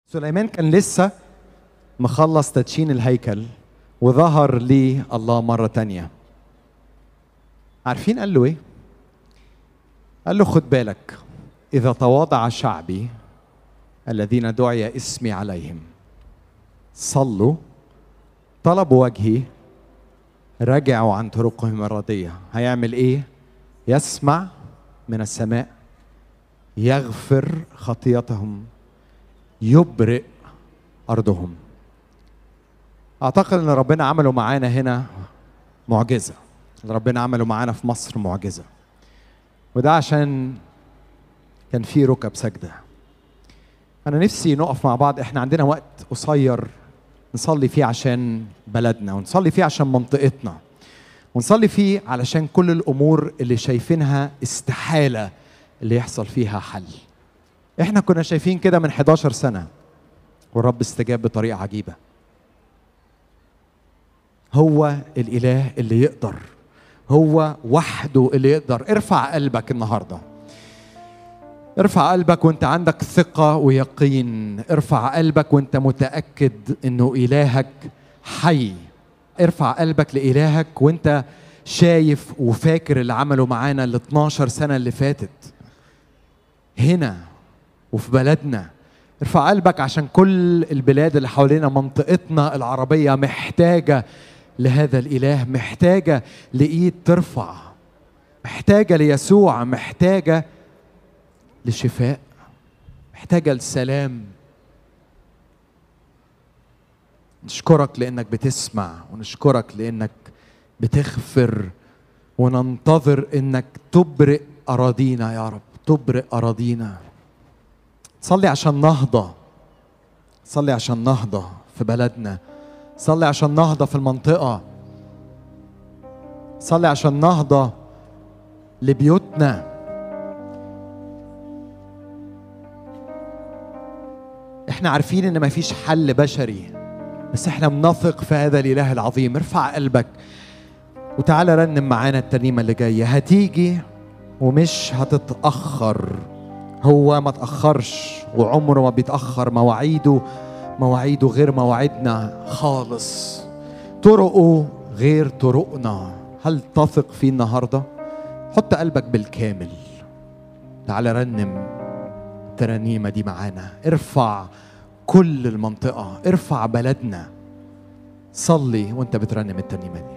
سليمان كان لسه مخلص تدشين الهيكل وظهر لي الله مرة تانية عارفين قال له ايه؟ قال له خد بالك إذا تواضع شعبي الذين دعي اسمي عليهم صلوا طلبوا وجهي رجعوا عن طرقهم الردية هيعمل ايه؟ يسمع من السماء يغفر خطيتهم يبرئ ارضهم اعتقد ان ربنا عمله معانا هنا معجزه اللي ربنا عمله معانا في مصر معجزه وده عشان كان في ركب سجده انا نفسي نقف مع بعض احنا عندنا وقت قصير نصلي فيه عشان بلدنا ونصلي فيه عشان منطقتنا ونصلي فيه علشان كل الامور اللي شايفينها استحاله اللي يحصل فيها حل احنا كنا شايفين كده من 11 سنه والرب استجاب بطريقه عجيبه هو الاله اللي يقدر هو وحده اللي يقدر ارفع قلبك النهارده ارفع قلبك وانت عندك ثقه ويقين ارفع قلبك وانت متاكد انه الهك حي ارفع قلبك لالهك وانت شايف وفاكر اللي عمله معانا ال 12 سنه اللي فاتت هنا وفي بلدنا ارفع قلبك عشان كل البلاد اللي حوالينا منطقتنا العربية محتاجة لهذا الإله محتاجة لإيد ترفع محتاجة ليسوع محتاجة لشفاء محتاجة لسلام نشكرك لأنك بتسمع ونشكرك لأنك بتغفر وننتظر أنك تبرئ أراضينا يا رب تبرئ أراضينا صلي عشان نهضة صلي عشان نهضة في بلدنا صلي عشان نهضة في المنطقة صلي عشان نهضة لبيوتنا احنا عارفين ان مفيش حل بشري بس احنا بنثق في هذا الاله العظيم ارفع قلبك وتعالى رنم معانا الترنيمه اللي جايه هتيجي ومش هتتاخر هو ما تأخرش وعمره ما بيتأخر مواعيده مواعيده غير مواعيدنا خالص طرقه غير طرقنا هل تثق فيه النهاردة؟ حط قلبك بالكامل تعال رنم الترانيمة دي معانا ارفع كل المنطقة ارفع بلدنا صلي وانت بترنم الترنيمة دي